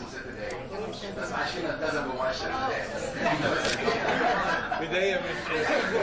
ست دقايق بس معلش نلتزم بمؤشر البدايه بداية مش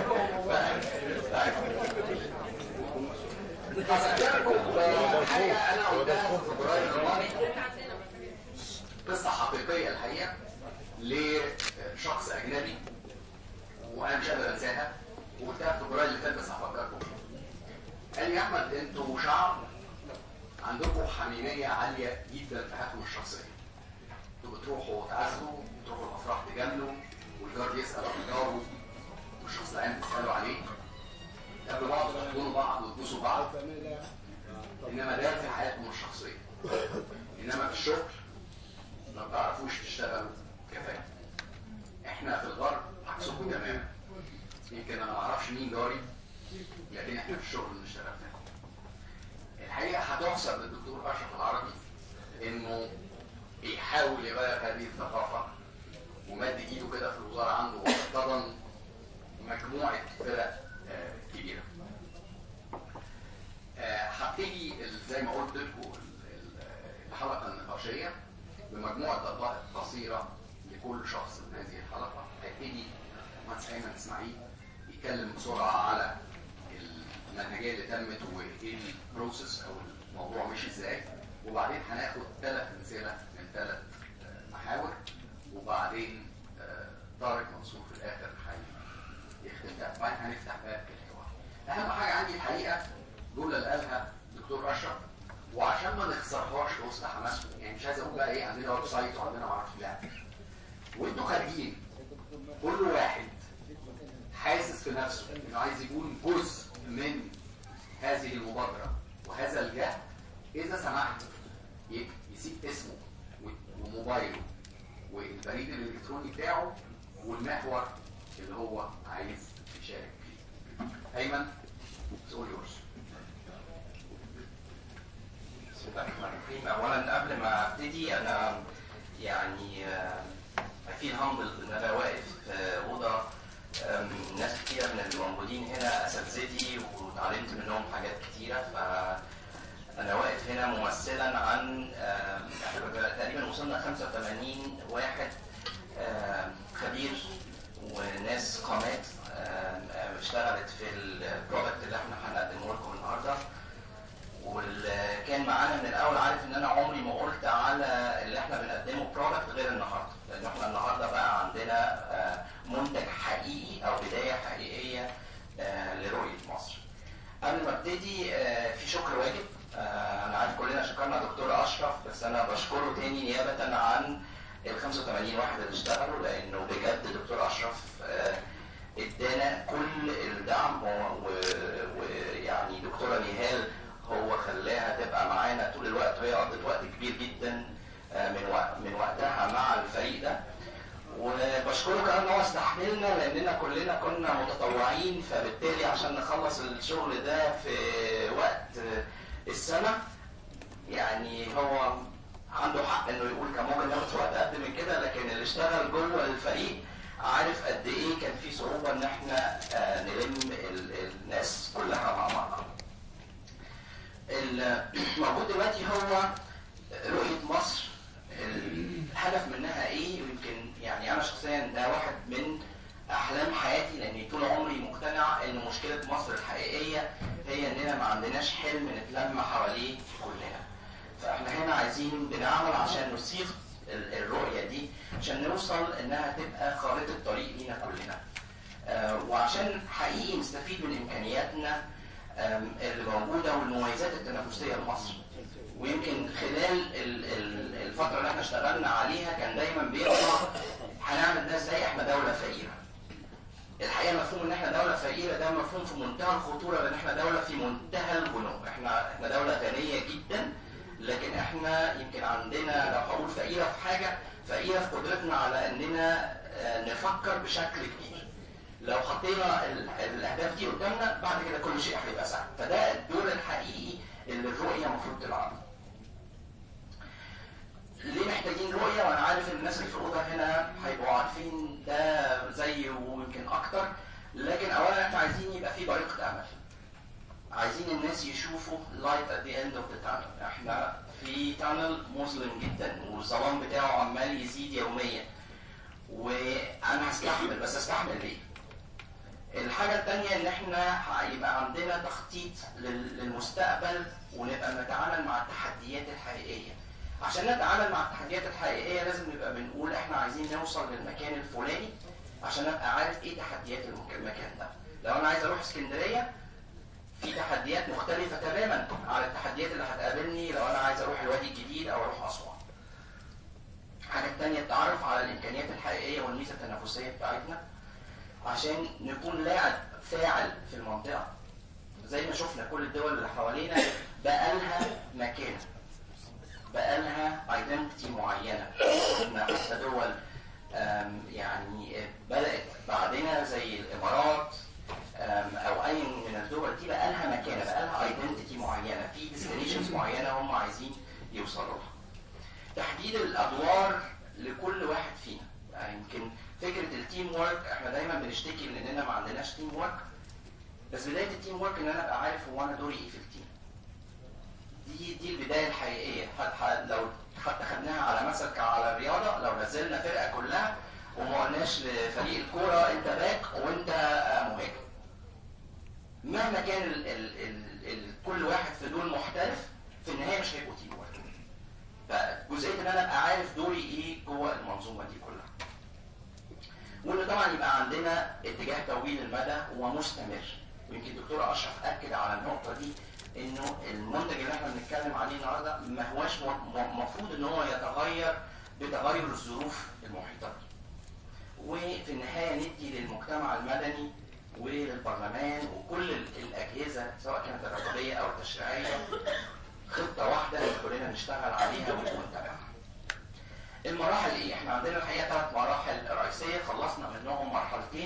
هذكركم بحاجه انا قلتها في فبراير الماضي قصه حقيقيه الحقيقه لشخص اجنبي وانا مش قادر انساها وقلتها في فبراير اللي فات بس هفكركم قال لي يا احمد انتوا شعب عندكم حميميه عاليه جدا في حياتكم الشخصيه انتوا بتروحوا تعزوا بتروحوا الافراح تجاملوا والجار يسال عن جاره والشخص اللي عايز تسالوا عليه قبل بعض تحضنوا بعض وتبوسوا بعض انما ده في حياتكم الشخصيه انما في الشغل ما بتعرفوش تشتغلوا كفايه احنا في الغرب عكسكم تماما يمكن انا ما اعرفش مين جاري لكن احنا في الشغل بنشتغل فيه الحقيقه هتحسب للدكتور اشرف العربي انه بيحاول يغير هذه الثقافه ومد ايده كده في الوزاره عنده واحتضن مجموعه فرق آه، كبيره. آه، هبتدي ال- زي ما قلت لكم ال- ال- الحلقه النقاشيه بمجموعه دقائق قصيره لكل شخص من هذه الحلقه هيبتدي مهندس ايمن اسماعيل يتكلم بسرعه على المنهجيه اللي تمت وايه البروسيس او الموضوع مشي ازاي وبعدين هناخد ثلاث امثله من ثلاث محاور وبعدين آه، طارق منصور في الاخر هي- يختم ده وبعدين هنفتح باب الحوار. اهم حاجه عندي الحقيقه جمله اللي قالها دكتور اشرف وعشان ما نخسرهاش في وسط حماسكم يعني مش عايز اقول بقى ايه عندنا ويب سايت وعندنا معرفش لا وانتوا خارجين كل واحد حاسس في نفسه انه عايز يكون جزء من هذه المبادره وهذا الجهد اذا سمحت ي- يسيب اسمه و- وموبايله والبريد الالكتروني بتاعه والمحور اللي هو عايز يشارك فيه. ايمن it's all yours. بسم الله الرحمن الرحيم اولا قبل ما ابتدي انا يعني I feel humbled ان انا واقف في اوضه آم، ناس كتيره من اللي موجودين هنا اساتذتي وتعلمت منهم حاجات كتيره ف انا واقف هنا ممثلا عن آم، احنا تقريبا وصلنا 85 واحد آم، خبير وناس قامات آم، آم، اشتغلت في البرودكت اللي احنا هنقدمه لكم النهارده واللي كان معانا من الاول عارف ان انا عمري ما قلت على اللي احنا بنقدمه برودكت غير النهارده لان احنا النهارده بقى عندنا آه، منتج حقيقي او بدايه حقيقيه آه، لرؤيه مصر. قبل ما ابتدي آه، في شكر واجب آه، انا عارف كلنا شكرنا دكتور اشرف بس انا بشكره تاني نيابه عن ال 85 واحد اللي اشتغلوا لانه بجد دكتور اشرف آه، ادانا كل الدعم و- و- ويعني دكتوره نهال هو خلاها تبقى معانا طول الوقت وهي قضت وقت كبير جدا آه، من وقت من وقتها مع الفريق ده وبشكره كمان ان هو استحملنا لاننا كلنا كنا متطوعين فبالتالي عشان نخلص الشغل ده في وقت آه، السنه يعني هو عنده حق انه يقول كان ممكن ناخد وقت قد من كده لكن اللي اشتغل جوه الفريق عارف قد ايه كان في صعوبه ان احنا آه، نلم ال- الناس كلها مع بعض. الموجود دلوقتي هو رؤيه مصر الهدف منها ايه ويمكن يعني انا شخصيا ده واحد من احلام حياتي لاني طول عمري مقتنع ان مشكله مصر الحقيقيه هي اننا ما عندناش حلم نتلم حواليه كلنا فاحنا هنا عايزين بنعمل عشان نصيغ ال- الرؤيه دي عشان نوصل انها تبقى خارطه طريق لينا كلنا آه، وعشان حقيقي نستفيد من امكانياتنا آم، اللي موجوده والمميزات التنافسيه لمصر ويمكن خلال ال- ال- الفتره اللي احنا اشتغلنا عليها كان دايما بيطلع هنعمل ده ازاي احنا دوله فقيره الحقيقه مفهوم ان احنا دوله فقيره ده مفهوم في منتهى الخطوره لان احنا دوله في منتهى الغنو احنا احنا دوله غنيه جدا لكن احنا يمكن عندنا لو هقول فقيره في حاجه فقيره في قدرتنا على اننا آه، نفكر بشكل كبير لو حطينا ال- الاهداف دي قدامنا بعد كده كل شيء هيبقى سهل فده الدور الحقيقي اللي الرؤيه المفروض تلعبه ليه محتاجين رؤيه وانا عارف ان الناس اللي في الاوضه هنا هيبقوا عارفين ده زي ويمكن اكتر لكن اولا احنا عايزين يبقى في طريقه امل عايزين الناس يشوفوا light at the end of the tunnel احنا في تانل مظلم جدا والظلام بتاعه عمال يزيد يوميا وانا هستحمل بس استحمل ليه؟ الحاجة التانية إن إحنا هيبقى عندنا تخطيط لل- للمستقبل ونبقى نتعامل مع التحديات الحقيقية. عشان نتعامل مع التحديات الحقيقية لازم نبقى بنقول إحنا عايزين نوصل للمكان الفلاني عشان أبقى عارف إيه تحديات المك- المكان ده. لو أنا عايز أروح اسكندرية في تحديات مختلفة تماما عن التحديات اللي هتقابلني لو أنا عايز أروح الوادي الجديد أو أروح أسوان. الحاجة التانية التعرف على الإمكانيات الحقيقية والميزة التنافسية بتاعتنا عشان نكون لاعب فاعل في المنطقة زي ما شفنا كل الدول اللي حوالينا بقى لها مكانة بقى لها ايدنتيتي معينة شفنا حتى دول آم، يعني بدأت بعدنا زي الإمارات آم، أو أي من الدول دي بقى لها مكانة بقى لها ايدنتيتي معينة في ديستنيشنز معينة هم عايزين يوصلوا لها تحديد الادوار لكل واحد فينا يعني يمكن فكره التيم ورك احنا دايما بنشتكي لاننا ما عندناش تيم ورك بس بدايه التيم ورك ان انا ابقى عارف هو انا دوري ايه في التيم دي دي البدايه الحقيقيه ح- ح- لو حتى خدناها على مثل على الرياضه لو نزلنا فرقه كلها وما قلناش لفريق الكوره انت باك وانت آه، مهاجم مهما كان ال ال ال ال كل واحد في دول محترف في النهايه مش هيبقوا تيم ورك فجزئيه ان انا ابقى عارف دوري ايه جوه المنظومه دي كلها. وان طبعا يبقى عندنا اتجاه طويل المدى ومستمر. ويمكن الدكتوره اشرف اكد على النقطه دي انه المنتج اللي احنا بنتكلم عليه النهارده ما هواش المفروض ان هو يتغير بتغير الظروف المحيطه بيه. وفي النهايه ندي للمجتمع المدني وللبرلمان وكل ال- الاجهزه سواء كانت الرقابيه او التشريعيه خطه واحده اللي كلنا نشتغل عليها ونتابعها. المراحل ايه؟ احنا عندنا الحقيقه ثلاث مراحل رئيسيه خلصنا منهم مرحلتين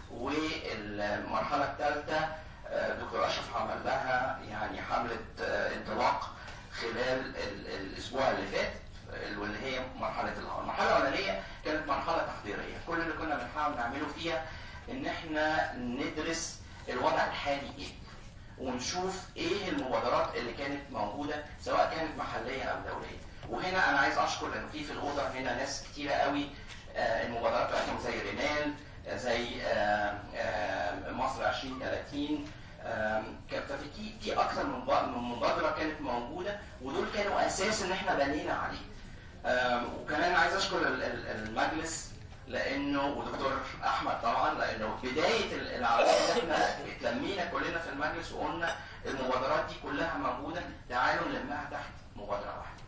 والمرحله الثالثه آه، دكتور اشرف عمل لها يعني حمله آه، انطلاق خلال ال- الاسبوع اللي فات آه، واللي هي مرحله الهواء. المرحله الاولانيه كانت مرحله تحضيريه، كل اللي كنا بنحاول نعمله فيها ان احنا ندرس الوضع الحالي ايه؟ ونشوف ايه المبادرات اللي كانت موجوده سواء كانت محليه او دوليه. وهنا انا عايز اشكر لانه في في الاوضه هنا ناس كتيره قوي آه، المبادرات بتاعتهم زي رينال آه، زي آه، آه، مصر 2030 آم، كان ففي في في اكثر من ب- من مبادره كانت موجوده ودول كانوا اساس ان احنا بنينا عليه. آم، وكمان عايز اشكر ال- ال- المجلس لانه ودكتور احمد طبعا لانه بدايه ال- العمليه احنا اتلمينا كلنا في المجلس وقلنا المبادرات دي كلها موجوده تعالوا نلمها تحت مبادره واحده.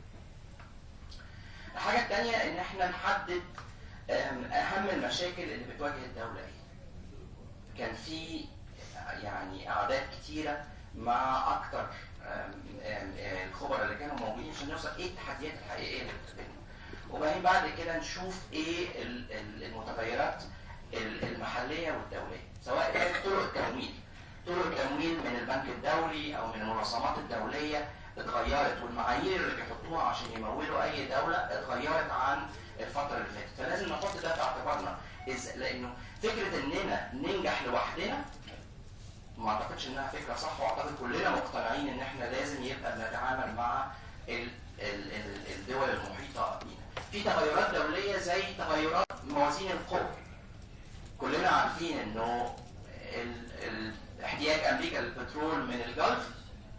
الحاجه الثانيه ان احنا نحدد آم، اهم المشاكل اللي بتواجه الدوله ايه. كان في يعني اعداد كتيره مع اكتر آم، آم، آم، الخبراء اللي كانوا موجودين عشان نوصل ايه التحديات الحقيقيه اللي بتقابلنا. وبعدين بعد كده نشوف ايه ال- ال- المتغيرات ال- المحليه والدوليه سواء كانت طرق التمويل طرق التمويل من البنك الدولي او من المنظمات الدوليه اتغيرت والمعايير اللي بيحطوها عشان يمولوا اي دوله اتغيرت عن الفتره اللي فاتت فلازم نحط ده في اعتبارنا إز- لانه فكره اننا ننجح لوحدنا ما اعتقدش انها فكره صح واعتقد كلنا مقتنعين ان احنا لازم يبقى بنتعامل مع ال ال ال الدول المحيطه بينا. في تغيرات دوليه زي تغيرات موازين القوى. كلنا عارفين انه ال ال احتياج امريكا للبترول من الجلف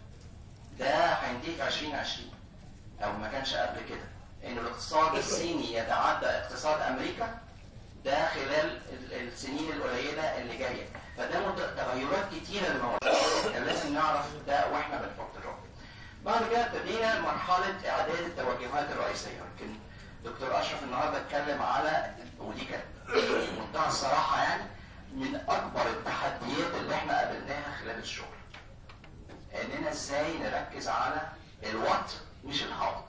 ده هينتهي في 2020 او ما كانش قبل كده. انه الاقتصاد الصيني يتعدى اقتصاد امريكا ده خلال ال- السنين القليله اللي جايه فده مت- تغيرات كتيره للموازين كان لازم نعرف ده واحنا بنحط الرؤيه بعد كده ابتدينا مرحله اعداد التوجهات الرئيسيه يمكن دكتور اشرف النهارده اتكلم على ودي كانت منتهى الصراحه يعني من اكبر التحديات اللي احنا قابلناها خلال الشغل اننا ازاي نركز على الوات مش الهاو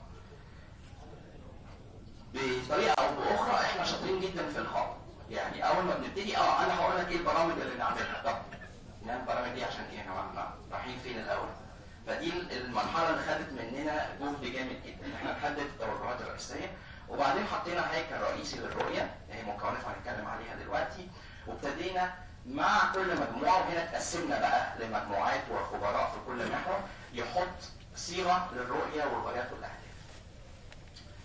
بطريقه او باخرى احنا شاطرين جدا في الهاو يعني اول ما بنبتدي اه انا هقول لك ايه البرامج اللي نعملها طب نعمل البرامج دي عشان ايه يا جماعه رايحين فين الاول فدي المرحله اللي خدت مننا جهد جامد جدا ان احنا نحدد التوجهات الرئيسيه وبعدين حطينا هيكل رئيسي للرؤيه هي مكوناتها هنتكلم عليها دلوقتي وابتدينا مع كل مجموعه وهنا اتقسمنا بقى لمجموعات وخبراء في كل محور يحط صيغه للرؤيه والغايات والاهداف.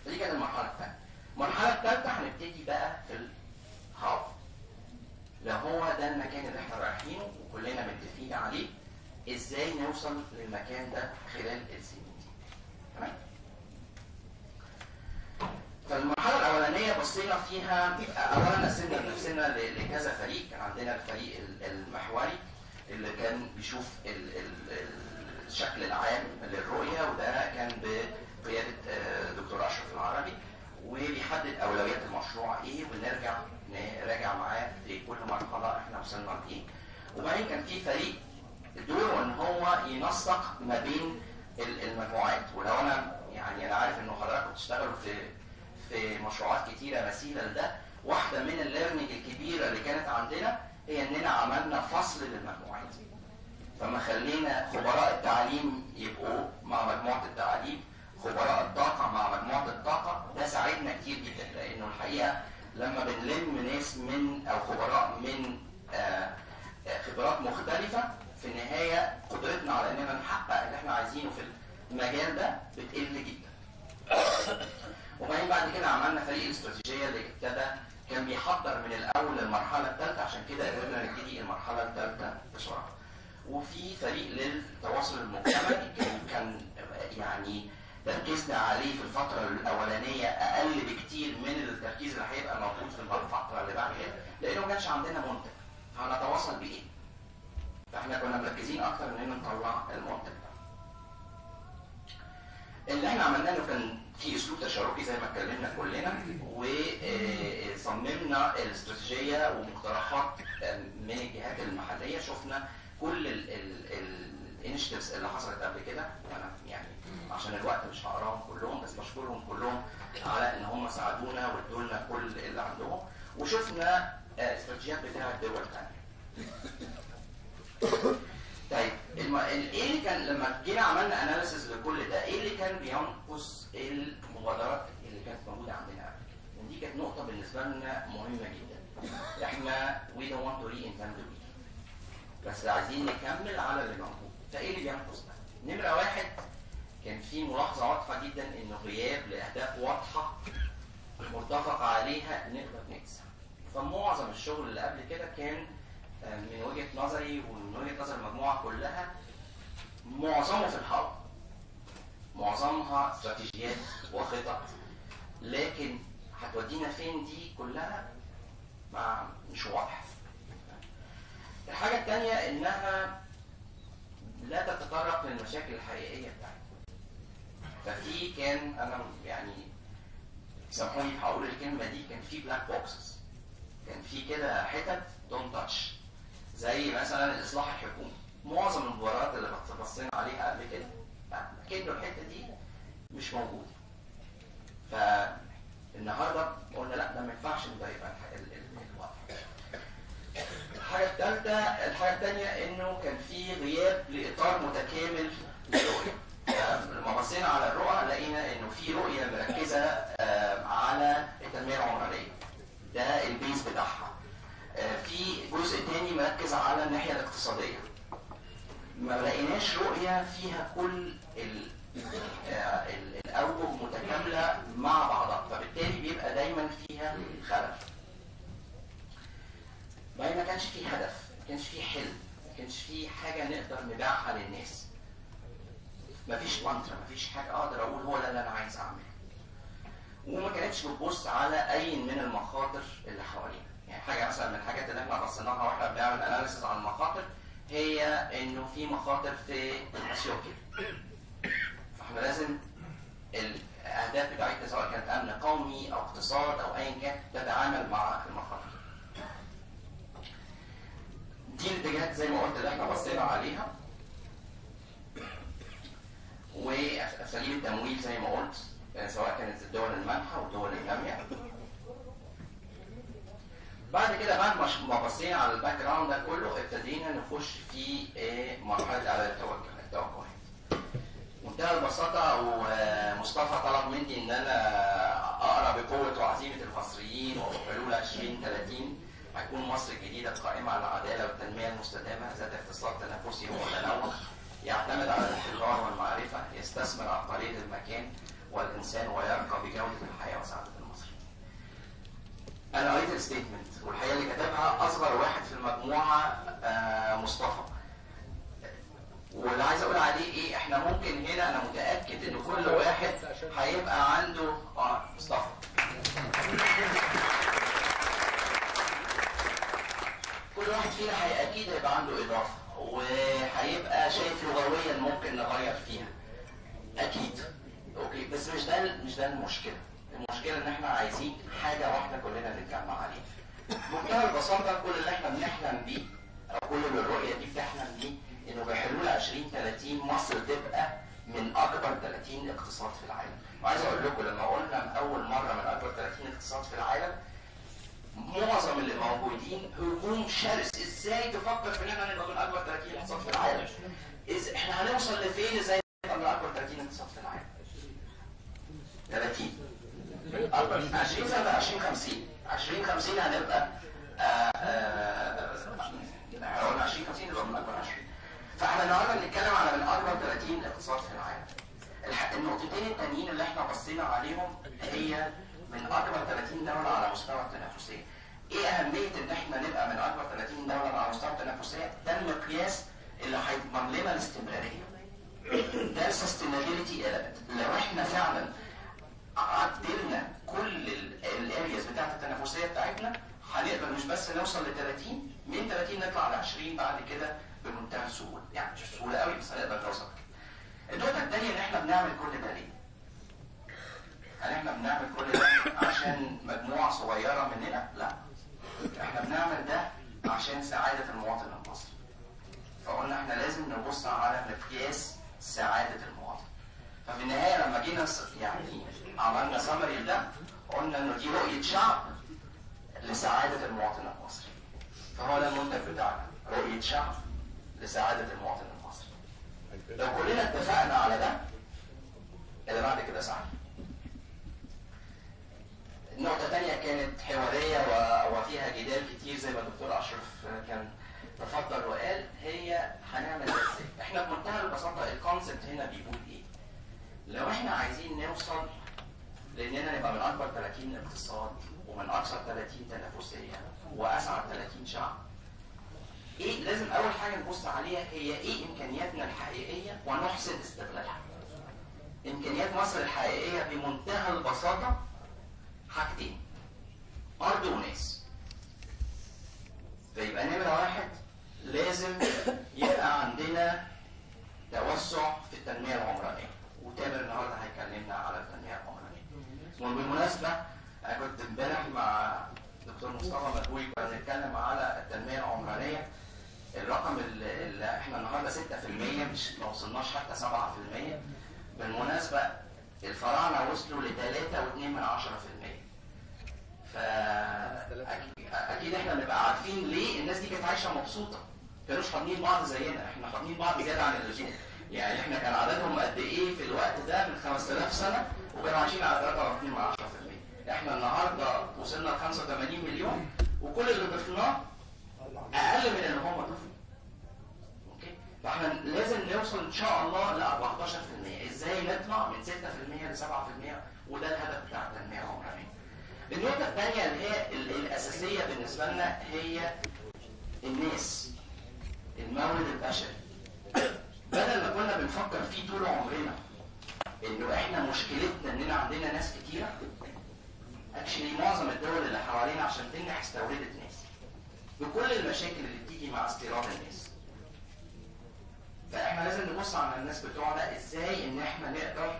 فدي كانت المرحله الثانيه المرحله الثالثه هنبتدي بقى في الهاو لو هو ده المكان اللي احنا رايحينه وكلنا متفقين عليه ازاي نوصل للمكان ده خلال السنين دي تمام فالمرحله الاولانيه بصينا فيها اولا قسمنا نفسنا ل- لكذا فريق كان عندنا الفريق ال- المحوري اللي كان بيشوف ال- ال- ال- الشكل العام للرؤيه وده كان بقياده آه، دكتور اشرف العربي وبيحدد اولويات المشروع ايه ونرجع نراجع معاه في كل مرحله احنا وصلنا لايه وبعدين كان في فريق دوره ان هو ينسق ما بين ال- المجموعات ولو انا يعني انا عارف انه حضراتكم بتشتغلوا في في مشروعات كتيره مثيله لده واحده من الليرنينج الكبيره اللي كانت عندنا هي اننا عملنا فصل للمجموعات فما خلينا خبراء التعليم يبقوا مع مجموعه التعليم خبراء الطاقه مع مجموعه الطاقه ده ساعدنا كتير جدا لانه الحقيقه لما بنلم ناس من او خبراء من آه، آه، خبرات مختلفه في النهايه قدرتنا على اننا نحقق اللي احنا عايزينه في المجال ده بتقل جدا. وبعدين بعد كده عملنا فريق الاستراتيجيه اللي ابتدى كان بيحضر من الاول للمرحله الثالثه عشان كده قدرنا نبتدي المرحله الثالثه بسرعه. وفي فريق للتواصل المجتمعي كان كان يعني تركيزنا عليه في الفترة الأولانية أقل بكتير من التركيز اللي هيبقى موجود في الفترة اللي بعد كده لأنه ما كانش عندنا منتج هنتواصل بإيه؟ فإحنا كنا مركزين أكتر إننا نطلع المنتج ده. اللي احنا عملناه انه كان في اسلوب تشاركي زي ما اتكلمنا كلنا وصممنا الاستراتيجيه ومقترحات آه، من الجهات المحليه شفنا كل الانشيتيفز اللي حصلت قبل كده وانا يعني عشان الوقت مش هقراهم كلهم بس بشكرهم كلهم على ان هم ساعدونا وادوا لنا كل اللي عندهم وشفنا آه، استراتيجيات بتاعه دول ثانيه. طيب الم... ال- ايه اللي كان لما جينا عملنا اناليسيس لكل ده ايه اللي كان بينقص المبادرات اللي كانت موجوده عندنا قبل كده؟ ودي كانت نقطه بالنسبه لنا مهمه جدا. احنا we don't want to reinvent the wheel. بس عايزين نكمل على اللي موجود. فايه اللي بينقص ده؟ نمره واحد كان في ملاحظه واضحه جدا انه غياب لاهداف واضحه متفق عليها نقدر نكسب. فمعظم الشغل اللي قبل كده كان آه، من وجهه نظري ومن وجهه نظر المجموعه كلها معظمه في الحرب معظمها استراتيجيات وخطط لكن هتودينا فين دي كلها ما مش واضح الحاجة الثانية إنها لا تتطرق للمشاكل الحقيقية بتاعتنا ففي كان أنا يعني سامحوني هقول الكلمة دي كان في بلاك بوكسز كان في كده حتت دونت تاتش زي مثلا الإصلاح الحكومي معظم المباريات اللي بص- بصينا عليها قبل كده كأنه الحتة دي مش موجودة فالنهارده قلنا لا ده ما ينفعش إن ده يبقى الح- ال- ال- الوضع الحاجة الثالثة الحاجة الثانية إنه كان في غياب لإطار متكامل للرؤية. آه، لما بصينا على الرؤى لقينا إنه في رؤية مركزة آه، على التنمية العمرانية. ده البيز بتاعها. آه، في جزء تاني مركز على الناحية الاقتصادية. ما لقيناش رؤية فيها كل ال آه، ال- الأوجه متكاملة مع بعضها، فبالتالي بيبقى دايما فيها خلل. ما ما كانش في هدف ما كانش في حلم ما كانش في حاجه نقدر نبيعها للناس ما فيش مانترا ما فيش حاجه اقدر اقول هو ده اللي انا عايز اعمله وما كانتش بتبص على اي من المخاطر اللي حوالينا يعني حاجه مثلا من الحاجات اللي احنا بصيناها واحنا بنعمل اناليسيس على المخاطر هي انه في مخاطر في اثيوبيا فاحنا لازم الاهداف بتاعتنا سواء كانت امن قومي او اقتصاد او ايا كان تتعامل مع المخاطر دي الاتجاهات زي ما قلت اللي احنا بصينا عليها واساليب التمويل زي ما قلت آه، سواء كانت الدول المانحه والدول الناميه بعد كده بعد ما ش- ما بصينا على الباك جراوند ده كله ابتدينا نخش في آه، مرحله على التوجه التوجهات منتهى البساطة ومصطفى طلب مني إن أنا أقرأ بقوة وعزيمة المصريين وحلول 2030 هيكون مصر الجديدة القائمة على العدالة والتنمية المستدامة ذات اقتصاد تنافسي ومتنوع يعتمد على الابتكار والمعرفة يستثمر عبقرية المكان والانسان ويرقى بجوده الحياه وسعاده المصري. انا قريت الستيتمنت والحقيقه اللي كتبها اصغر واحد في المجموعه آه، مصطفى. واللي عايز اقول عليه ايه احنا ممكن هنا انا متاكد ان كل واحد هيبقى عنده اه مصطفى كل واحد فينا هي اكيد هيبقى عنده اضافه وهيبقى شايف لغويا ممكن نغير فيها اكيد اوكي بس مش ده مش ده المشكله المشكله ان احنا عايزين حاجه واحده كلنا نتجمع عليها بمنتهى البساطه كل اللي احنا بنحلم بيه او كل اللي الرؤيه دي بتحلم بيه انه بحلول 2030 مصر تبقى من اكبر 30 اقتصاد في العالم وعايز اقول لكم لما قلنا من اول مره من اكبر 30 اقتصاد في العالم معظم اللي موجودين هجوم شرس ازاي تفكر في ان احنا نبقى من اكبر 30 اقتصاد في العالم إز... احنا هنوصل لفين ازاي نبقى من اكبر 30 اقتصاد في العالم 30 أكبر 20 سنه 2050 2050 هنبقى آه، آه، احنا قلنا 2050 نبقى من اكبر 20 فاحنا النهارده بنتكلم على من اكبر 30 اقتصاد في العالم الح- النقطتين التانيين اللي احنا بصينا عليهم هي من اكبر 30 دوله على مستوى التنافسيه. ايه اهميه ان احنا نبقى من اكبر 30 دوله على مستوى التنافسيه؟ ده المقياس اللي هيضمن لنا الاستمراريه. ده السستينابيلتي element لو احنا فعلا عدلنا كل الارياز بتاعت التنافسيه بتاعتنا هنقدر مش بس نوصل ل 30 من 30 نطلع ل 20 بعد كده بمنتهى السهوله، يعني مش سهوله قوي بس هنقدر نوصل كده. النقطة الثانية إن إحنا بنعمل كل ده ليه؟ هل إحنا بنعمل كل ده عشان مجموعة صغيرة مننا؟ لا. إحنا بنعمل ده عشان سعادة المواطن المصري. فقلنا إحنا لازم نبص على مقياس سعادة المواطن. ففي النهاية لما جينا س- يعني عملنا سمري ده قلنا إنه دي رؤية شعب لسعادة المواطن المصري. فهو ده المنتج بتاعنا، رؤية شعب لسعادة المواطن المصري. لو كلنا اتفقنا على ده اللي بعد كده سهل النقطة تانية كانت حوارية و- وفيها جدال كتير زي ما الدكتور أشرف كان تفضل وقال هي هنعمل ده ازاي؟ احنا بمنتهى البساطة الكونسبت هنا بيقول ايه؟ لو احنا عايزين نوصل لاننا نبقى من اكبر 30 اقتصاد ومن اكثر 30 تنافسية واسعد 30 شعب ايه لازم اول حاجه نبص عليها هي ايه امكانياتنا الحقيقيه ونحسن استغلالها امكانيات مصر الحقيقيه بمنتهى البساطه حاجتين ارض وناس فيبقى نمره واحد لازم يبقى عندنا توسع في التنميه العمرانيه وتامر النهارده هيكلمنا على التنميه العمرانيه وبالمناسبه انا كنت امبارح مع دكتور مصطفى مدبولي كنا بنتكلم على التنميه العمرانيه الرقم اللي اللي احنا النهارده 6% مش ما وصلناش حتى 7% بالمناسبه الفراعنه وصلوا ل 3.2% فاكيد احنا بنبقى عارفين ليه الناس دي كانت عايشه مبسوطه كانوش حاضنين بعض زينا احنا حاضنين بعض زياده عن اللزوم يعني احنا كان عددهم قد ايه في الوقت ده من 5000 سنه وكانوا عايشين على 3.2% احنا النهارده وصلنا ل 85 مليون وكل اللي ضفناه اقل من اللي هم ضافوا اوكي فاحنا لازم نوصل ان شاء الله ل 14% ازاي نطلع من 6% ل 7% وده الهدف بتاع التنميه العمرانيه النقطه الثانيه اللي هي ال- الاساسيه بالنسبه لنا هي الناس المورد البشري بدل ما كنا بنفكر فيه طول عمرنا انه احنا مشكلتنا اننا عندنا ناس كتيره اكشلي معظم الدول اللي حوالينا عشان تنجح استوردت ناس بكل المشاكل اللي بتيجي مع استيراد الناس فاحنا لازم نبص على الناس بتوعنا ازاي ان احنا نقدر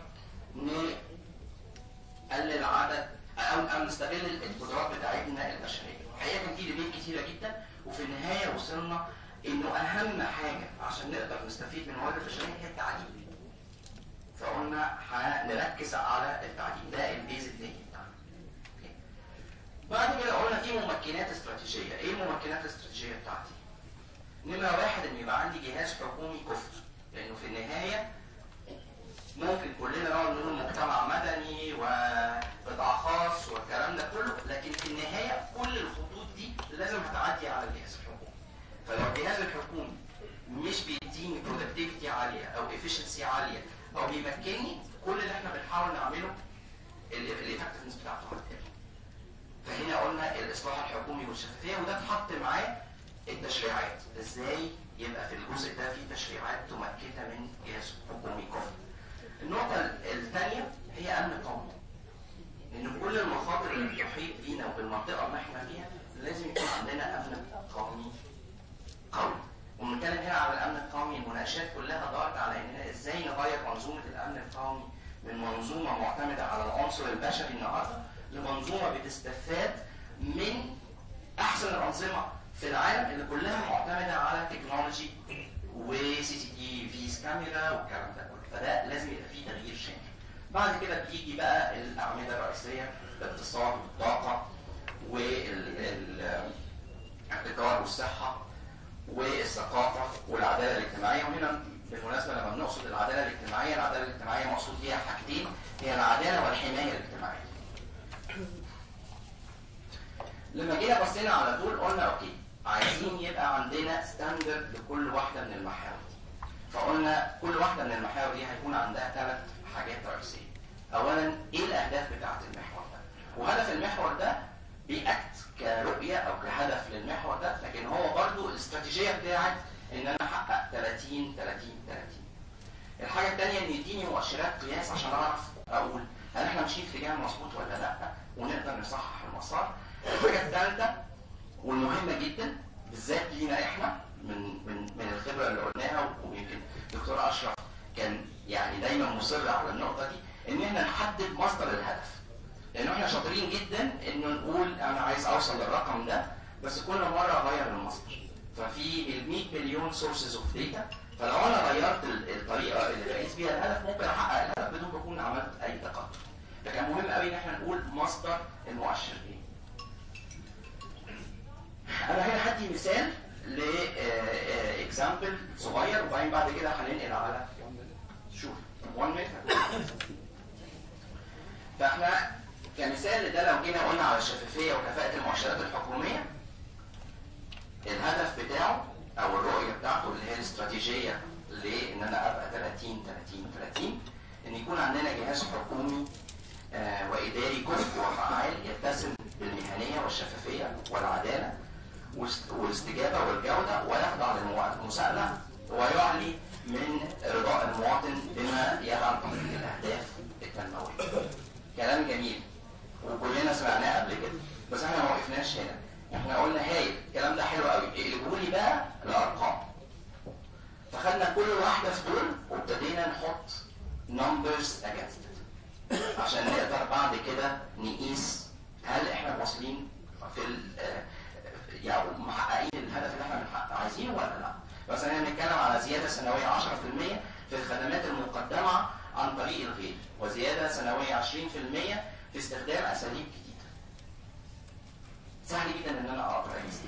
نقلل عدد او او نستغل القدرات بتاعتنا البشريه. الحقيقه كان في ديبيت كتيره جدا وفي النهايه وصلنا انه اهم حاجه عشان نقدر نستفيد من الموارد البشريه هي التعليم. فقلنا هنركز على التعليم ده البيز التاني بتاعنا. أوكي. بعد كده قلنا في ممكنات استراتيجيه، ايه الممكنات الاستراتيجيه بتاعتي؟ نمرة واحد ان يبقى عندي جهاز حكومي كفء لانه في النهاية ممكن كلنا نقعد نقول مجتمع مدني وقطاع خاص والكلام ده كله لكن في النهاية كل الخطوط دي لازم هتعدي على الجهاز الحكومي فلو الجهاز الحكومي مش بيديني برودكتيفيتي عالية او efficiency عالية هو بيمكنني كل اللي احنا بنحاول نعمله الافكتفنس بتاعته هتقل فهنا قلنا الاصلاح الحكومي والشفافيه وده اتحط معاه التشريعات ازاي يبقى في الجزء ده في تشريعات تمكننا من جهاز حكومي كفر النقطة الثانية هي أمن قومي إن كل المخاطر اللي بتحيط بينا وبالمنطقة اللي احنا فيها لازم يكون عندنا أمن قومي قوي وبنتكلم هنا على الأمن القومي المناقشات كلها دارت على إننا إزاي نغير منظومة الأمن القومي من منظومة معتمدة على العنصر البشري النهاردة لمنظومة بتستفاد من أحسن الأنظمة في العالم اللي كلها معتمدة على تكنولوجي وسي سي تي فيز كاميرا والكلام ده كله فده لازم يبقى فيه تغيير شامل بعد كده بيجي بقى الأعمدة الرئيسية الاقتصاد والطاقة والابتكار والصحة والثقافة والعدالة الاجتماعية وهنا بالمناسبة لما بنقصد العدالة الاجتماعية العدالة الاجتماعية مقصود فيها حاجتين هي العدالة والحماية الاجتماعية لما جينا بصينا على دول قلنا اوكي عايزين يبقى عندنا ستاندرد لكل واحده من المحاور فقلنا كل واحده من المحاور دي هيكون عندها ثلاث حاجات رئيسيه اولا ايه الاهداف بتاعه المحور ده وهدف المحور ده بيأكت كرؤيه او كهدف للمحور ده لكن هو برضو الاستراتيجيه بتاعت ان انا احقق 30 30 30 الحاجه الثانيه ان يديني مؤشرات قياس عشان اعرف اقول هل احنا ماشيين في اتجاه مظبوط ولا لا ونقدر نصحح المسار الحاجه الثالثه والمهمه جدا بالذات لينا احنا من من من الخبره اللي قلناها ويمكن دكتور اشرف كان يعني دايما مصر على النقطه دي ان احنا نحدد مصدر الهدف لان احنا شاطرين جدا انه نقول انا عايز اوصل للرقم ده بس كل مره اغير المصدر ففي ال 100 مليون سورسز اوف داتا فلو انا غيرت الطريقه اللي بقيس بيها الهدف ممكن احقق الهدف بدون ما اكون عملت اي تقدم فكان مهم قوي ان احنا نقول مصدر المؤشر ايه انا هنا هدي مثال ل اكزامبل صغير وبعدين بعد كده هننقل على شوف 1 minute فاحنا كمثال لده لو جينا قلنا على الشفافيه وكفاءه المؤشرات الحكوميه الهدف بتاعه او الرؤيه بتاعته اللي هي الاستراتيجيه لان انا ابقى 30 30 30 ان يكون عندنا جهاز حكومي آه واداري كفء وفعال يتسم بالمهنيه والشفافيه والعداله والاستجابه والجوده ويخضع للمساءله ويعلي من رضاء المواطن بما يجعل تحقيق الاهداف التنمويه. كلام جميل وكلنا سمعناه قبل كده بس احنا ما وقفناش هنا احنا قلنا هايل الكلام ده حلو قوي اقلبوا لي بقى الارقام فخدنا كل واحده في دول وابتدينا نحط numbers against it عشان نقدر بعد كده نقيس هل احنا واصلين في يعني محققين الهدف اللي احنا بنحقق عايزينه ولا لا مثلا بنتكلم على زياده سنويه 10% في الخدمات المقدمه عن طريق الغير وزياده سنويه 20% في استخدام اساليب جديده سهل جدا ان انا اقدر اقيس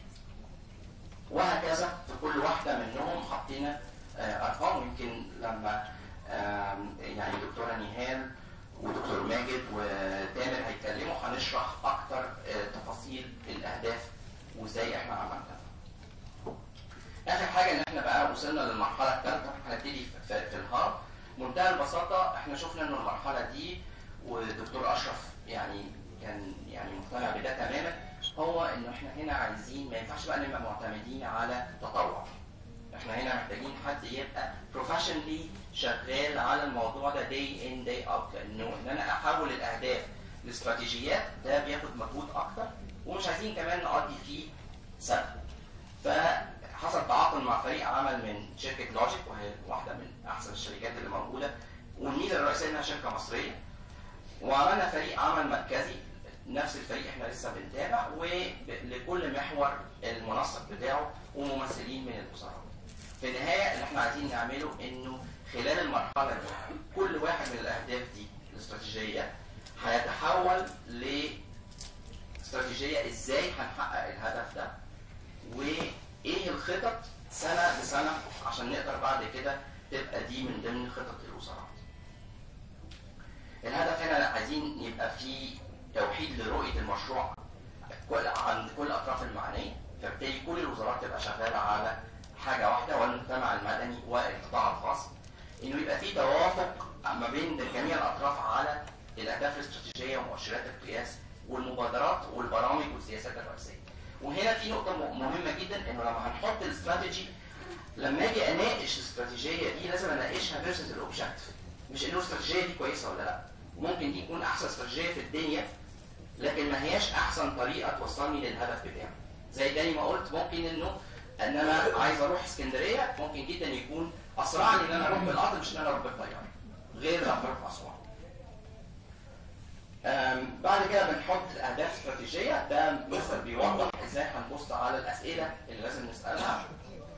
وهكذا في كل واحده منهم حطينا ارقام ويمكن لما يعني دكتوره نهال ودكتور ماجد وتامر هيتكلموا هنشرح اكتر تفاصيل الاهداف وازاي احنا عملنا اخر حاجه ان احنا بقى وصلنا للمرحله الثالثه هنبتدي في, في الهارد منتهى البساطه احنا شفنا ان المرحله دي ودكتور اشرف يعني كان يعني مقتنع بده تماما هو انه احنا هنا عايزين ما ينفعش بقى نبقى معتمدين على تطوع احنا هنا محتاجين حد يبقى بروفيشنلي شغال على الموضوع ده داي ان داي اوت لانه ان انا احول الاهداف لاستراتيجيات ده بياخد مجهود اكتر ومش عايزين كمان نقضي فيه سنه فحصل تعاقد مع فريق عمل من شركه لوجيك وهي واحده من احسن الشركات اللي موجوده والميزه الرئيسيه انها شركه مصريه وعملنا فريق عمل مركزي نفس الفريق احنا لسه بنتابع ولكل محور المنسق بتاعه وممثلين من الوزارات. في النهايه اللي احنا عايزين نعمله انه خلال المرحله دي كل واحد من الاهداف دي الاستراتيجيه هيتحول لاستراتيجيه ازاي هنحقق الهدف ده وايه الخطط سنه بسنه عشان نقدر بعد كده تبقى دي من ضمن خطط الوزارات. الهدف هنا عايزين يبقى في توحيد لرؤيه المشروع عند كل الاطراف المعنيه فبالتالي كل الوزارات تبقى شغاله على حاجه واحده والمجتمع المدني والقطاع الخاص انه يبقى في توافق ما بين جميع الاطراف على الاهداف الاستراتيجيه ومؤشرات القياس والمبادرات والبرامج والسياسات الرئيسيه. وهنا في نقطه مهمه جدا انه لما هنحط الاستراتيجي لما اجي اناقش الاستراتيجيه دي لازم اناقشها فيرسز الاوبجكتيف مش انه الاستراتيجيه دي كويسه ولا لا ممكن دي تكون احسن استراتيجيه في الدنيا لكن ما هياش احسن طريقه توصلني للهدف بتاعي زي تاني ما قلت ممكن انه ان انا عايز اروح اسكندريه ممكن جدا يكون اسرع لي ان انا اروح بالقطر مش ان انا اروح بالطياره غير لما اروح اسوان بعد كده بنحط اهداف استراتيجيه ده مثل بيوضح ازاي هنبص على الاسئله اللي لازم نسالها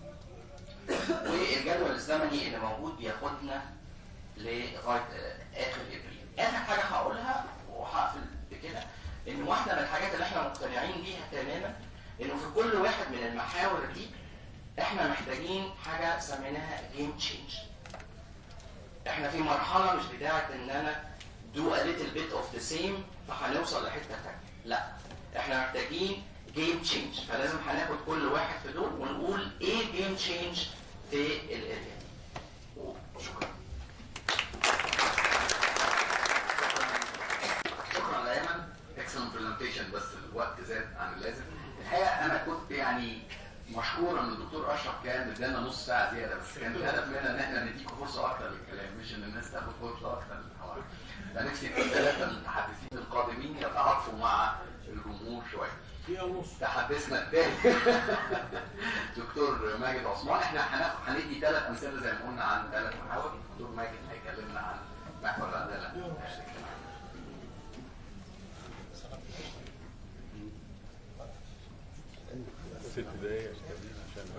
والجدول الزمني اللي موجود بياخدنا لغايه اخر ابريل. اخر حاجه هقولها وهقفل بكده ان واحده من الحاجات اللي احنا مقتنعين بيها تماما انه في كل واحد من المحاور دي احنا محتاجين حاجه سميناها جيم تشينج. احنا في مرحله مش بتاعه ان انا do a little bit of the same فهنوصل لحته ثانيه. لا احنا محتاجين جيم تشينج فلازم هناخد كل واحد في دول ونقول ايه الجيم تشينج في الاريا دي. شكرا. شكرا لايمن اكسلنت برزنتيشن بس الوقت زاد عن اللازم الحقيقه انا كنت يعني مشكور ان الدكتور اشرف كان ادانا نص ساعه زياده بس كان الهدف منها ان احنا نديكم فرصه اكتر للكلام مش ان الناس تاخد فرصه اكتر للحوار فنفسي الثلاثه المتحدثين القادمين يتعاطفوا مع الجمهور شويه تحدثنا الثاني دكتور ماجد عثمان احنا هناخد هندي ثلاث امثله زي ما قلنا عن ثلاث محاور دكتور ماجد هيكلمنا عن محور العداله ست دقايق عشان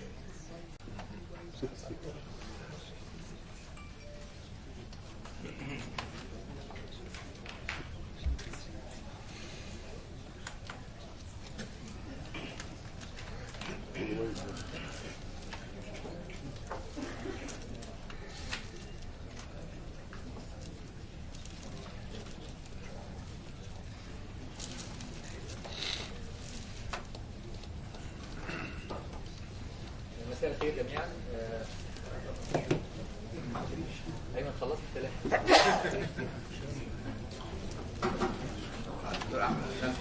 مساء الخير جميعا آه، ايمن خلصت الكلام دكتور احمد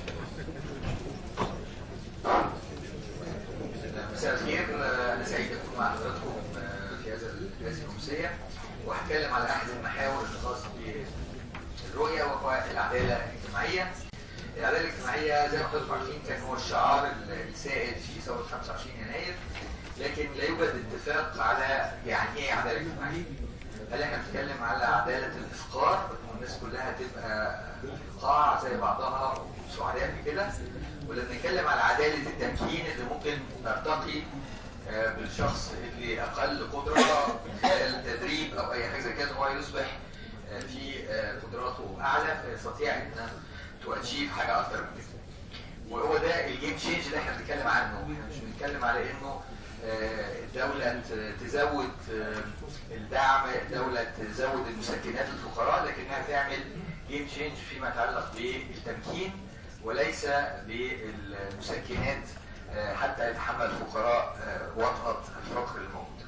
مساء الخير انا سعيد اكون مع حضراتكم في هذا الجلسه الخمسيه وهتكلم على احد المحاور الخاص بالرؤيه وهو العداله الاجتماعيه. العداله الاجتماعيه زي ما حضراتكم عارفين كان هو الشعار السائد في ثوره 25 يناير لكن لا يوجد اتفاق على يعني ايه عداله اجتماعيه. هل احنا بنتكلم على عداله الافقار والناس كلها تبقى في القاع زي بعضها وسعداء في كده ولا بنتكلم على عداله التمكين اللي ممكن نرتقي آه، بالشخص اللي اقل قدره من خلال تدريب او اي حاجه زي كده هو يصبح آه، في آه، قدراته اعلى فيستطيع ان تؤتشيف حاجه اكتر من كده. وهو ده الجيم تشينج اللي احنا بنتكلم عنه احنا مش بنتكلم على انه آه، الدولة ت- تزود آه، الدعم الدولة تزود المسكنات للفقراء لكنها تعمل جيم تشينج فيما يتعلق بالتمكين وليس بالمسكنات آه، حتى يتحمل الفقراء آه، وطأة الفقر الموجود.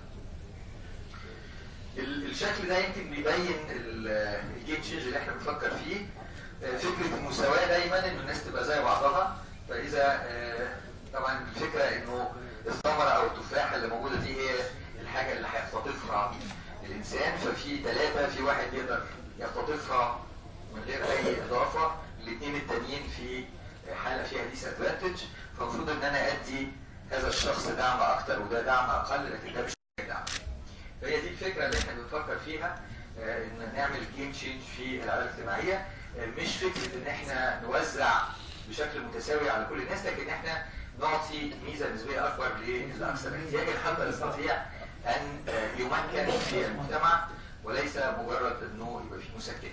ال- الشكل ده يمكن بيبين ال- الجيم تشينج اللي احنا بنفكر فيه آه، فكره المساواه دايما ان الناس تبقى زي بعضها فاذا آه، طبعا الفكره انه الثمره او التفاحه اللي موجوده دي هي الحاجه اللي هيختطفها الانسان ففي ثلاثه في واحد يقدر يختطفها من غير اي اضافه الاثنين التانيين في حاله فيها ديس ادفانتج فالمفروض ان انا ادي هذا الشخص دعم اكتر وده دعم اقل لكن ده مش دعم فهي دي الفكره اللي احنا بنفكر فيها آه، ان نعمل جيم تشينج في العداله الاجتماعيه آه، مش فكره ان احنا نوزع بشكل متساوي على كل الناس لكن احنا نعطي ميزه نسبيه اكبر للاكثر احتياجا حتى يستطيع ان آه، يمكن في المجتمع وليس مجرد انه يبقى فيه مسكنات.